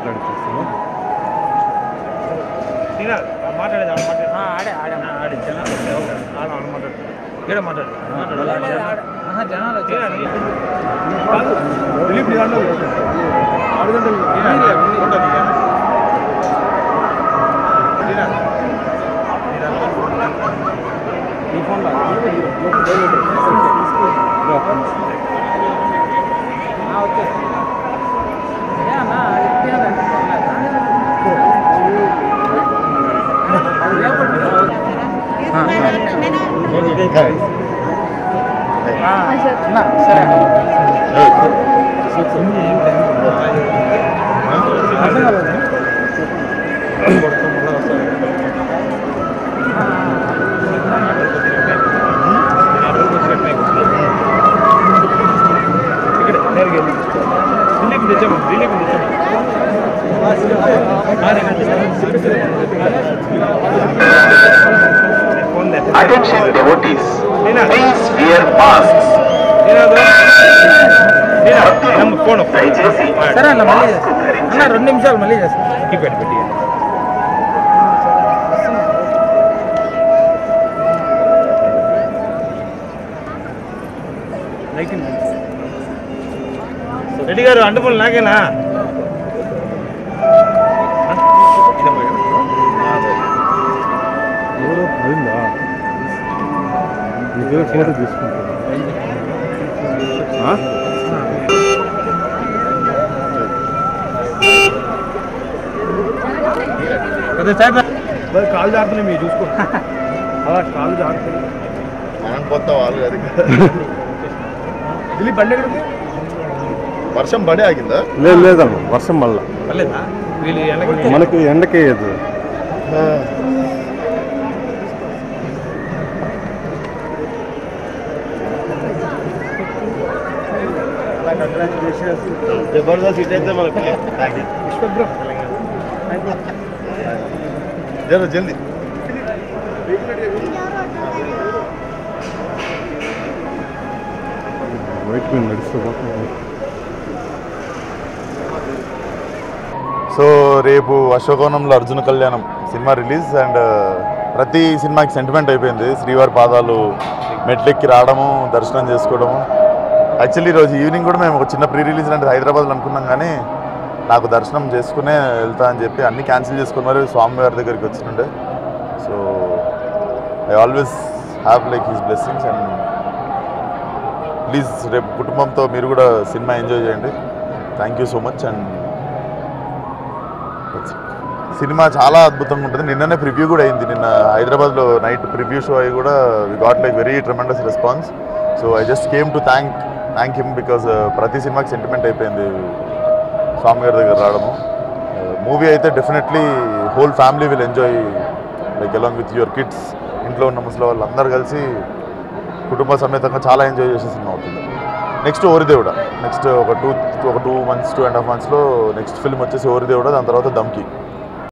మాట్లాడుతున్నాను మాట్లాడేది ఆడ మాట్లాడు ఆడే ఆడే ఆడి జనాలు ఆడ ఆడ మాట్లాడు ఇక్కడ మాట్లాడు జనాలు దిలీప్ నీ దాంట్లో ఆరు గంటలు ఫోటో దిగా దిగా. నీ దాంట్లో. ఈ ఫోన్లో ఓకే ఏ అన్న సరే ఇక్కడ నేరుగా వెళ్ళు. దిలీప్ తెచ్చాము దిలీప్ తెచ్చాము ఫోన్ తెచ్చా Attention devotees, Nina. please wear masks. ನಮ್ಮ ಫೋನ್ దయచేసి సరే అన్న మళ్ళీ మాస్క్ చేస్తా. అన్న ధరించండి రెండు నిమిషాలు మళ్ళీ చేస్తా కీప్యాడ్ పెట్టి రెడ్డి గారు అంటుపులు నాకేనా ఎవరో పోయిందా ఇదే ఫోటో తీసుకుంటాను ఆ? కాలు జారుతున్నాయి మీరు చూసుకో అలా కాలు జారుతున్నాయి మనం కొత్త వాళ్ళు అది దిలీప్ బండి ఎక్కడ ఉంది? వర్షం పడే ఆగిందా లేదు లేదన్న వర్షం మళ్ళా పర్లేదా వీళ్ళు వెనక్కి మనకి ఎండకేయదు జబర్దస్త్ హిట్ అయితే మనకి జర జల్దీ వైట్ మీద నడుస్తూ సో రేపు అశోకవనంలో అర్జున కళ్యాణం సినిమా రిలీజ్ అండ్ ప్రతి సినిమాకి సెంటిమెంట్ అయిపోయింది శ్రీవారి పాదాలు మెట్లెక్కి రావడము దర్శనం చేసుకోవడము యాక్చువల్లీ ఈరోజు ఈవినింగ్ కూడా మేము ఒక చిన్న ప్రీ రిలీజ్ అంటే హైదరాబాద్లో అనుకున్నాం కానీ నాకు దర్శనం చేసుకునే వెళ్తా అని చెప్పి అన్ని క్యాన్సిల్ చేసుకుని మరి స్వామివారి దగ్గరికి వచ్చిండే so I always have like his blessings and please రేపు కుటుంబంతో మీరు కూడా సినిమా ఎంజాయ్ చేయండి thank you so much and cinema చాలా అద్భుతంగా ఉంటుంది నిన్ననే ప్రివ్యూ కూడా అయింది నిన్న హైదరాబాద్లో నైట్ ప్రివ్యూ షో అయ్యి కూడా we got like very tremendous response so I just came to thank thank him because ప్రతి సినిమాకి సెంటిమెంట్ అయిపోయింది స్వామి గారి దగ్గర రావడము మూవీ అయితే definitely whole family will enjoy like along with your kids ఇంట్లో ఉన్న ముసలి వాళ్ళు అందరు కలిసి కుటుంబ సమేతంగా చాలా ఎంజాయ్ చేసే సినిమా అవుతుంది నెక్స్ట్ ఓరిదేవుడ నెక్స్ట్ ఒక టూ ఒక two months two and half మంత్స్లో నెక్స్ట్ ఫిల్మ్ వచ్చేసి ఓరిదేవుడ దాని తర్వాత దమ్కి